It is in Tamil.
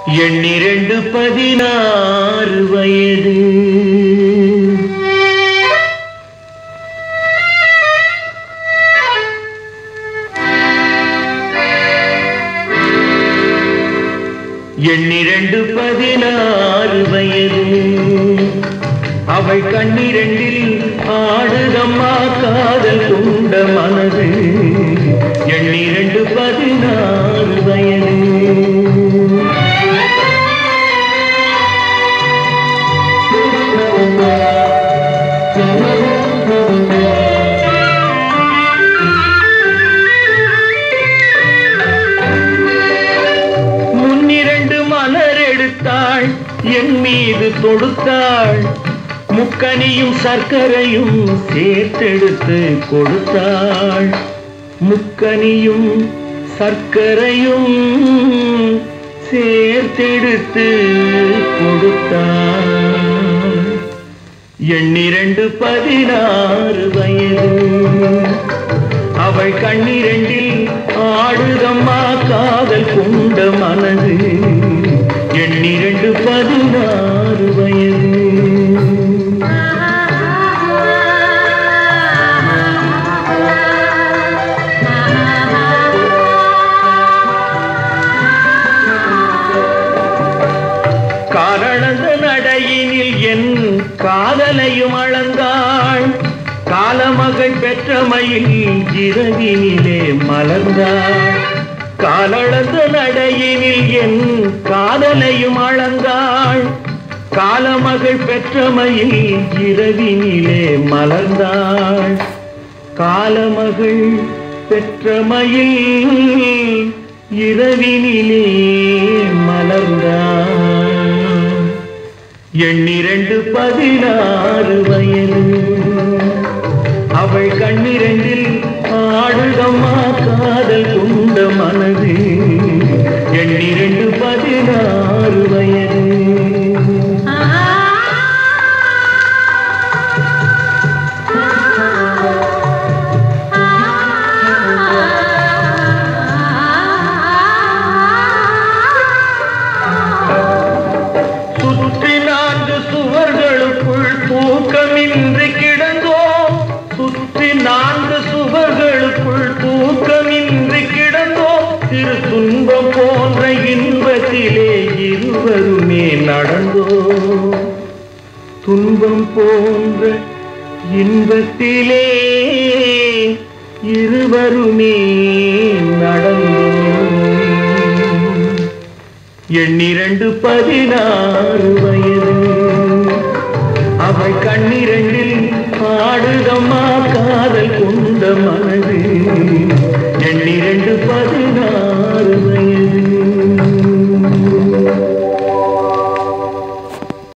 எண்ணிரண்டு பதினாறு வயது எண்ணிரண்டு பதினாறு வயது அவள் கண்ணிரண்டில் ஆடுதம்மா காதல் கொண்ட மனது எண்ணிரண்டு பதினாறு வயது முன்னிரண்டு மலர் எடுத்தாள் என் மீது தொடுத்தாள் முக்கனியும் சர்க்கரையும் சேர்த்தெடுத்து கொடுத்தாள் முக்கனியும் சர்க்கரையும் சேர்த்தெடுத்து கொடுத்தாள் எண்ணிரண்டு பதினாறு வயது அவள் கண்ணிரண்டில் ஆடுதம்மா காதல் கொண்ட மனது எண்ணிரண்டு பதினாறு வயது காரணந்த நடையினில் என் காதலையும் அளந்தாள் காலமகள் பெற்றமையில் இரவினிலே மலர்ந்தாள் காலளந்த நடையினில் என் காதலையும் அளந்தாள் காலமகள் பெற்றமையில் இரவினிலே மலர்ந்தாள் காலமகள் பெற்றமையில் இரவினிலே மலர்ந்தாள் எண்ணிரண்டு பதினாறு வயது அவள் கண்ணிரண்டில் ஆடுதம்மா காதல் கொண்ட மனது எண்ணிரண்டு பதினாறு வயது சுற்றி நான்கு சுவர்களுக்குள் தூக்கமின்றி கிடந்தோம் சுற்றி நான்கு சுவர்களுக்குள் தூக்கமின்றி கிடந்தோம் திரு துன்பம் போன்ற இன்பத்திலே இருவருமே நடந்தோம் துன்பம் போன்ற இன்பத்திலே இருவருமே நடந்தோம் எண்ணிரண்டு பதினாறு வயது அவள் கண்ணிரண்டில் ஆடுதம்மா காதல் கொண்ட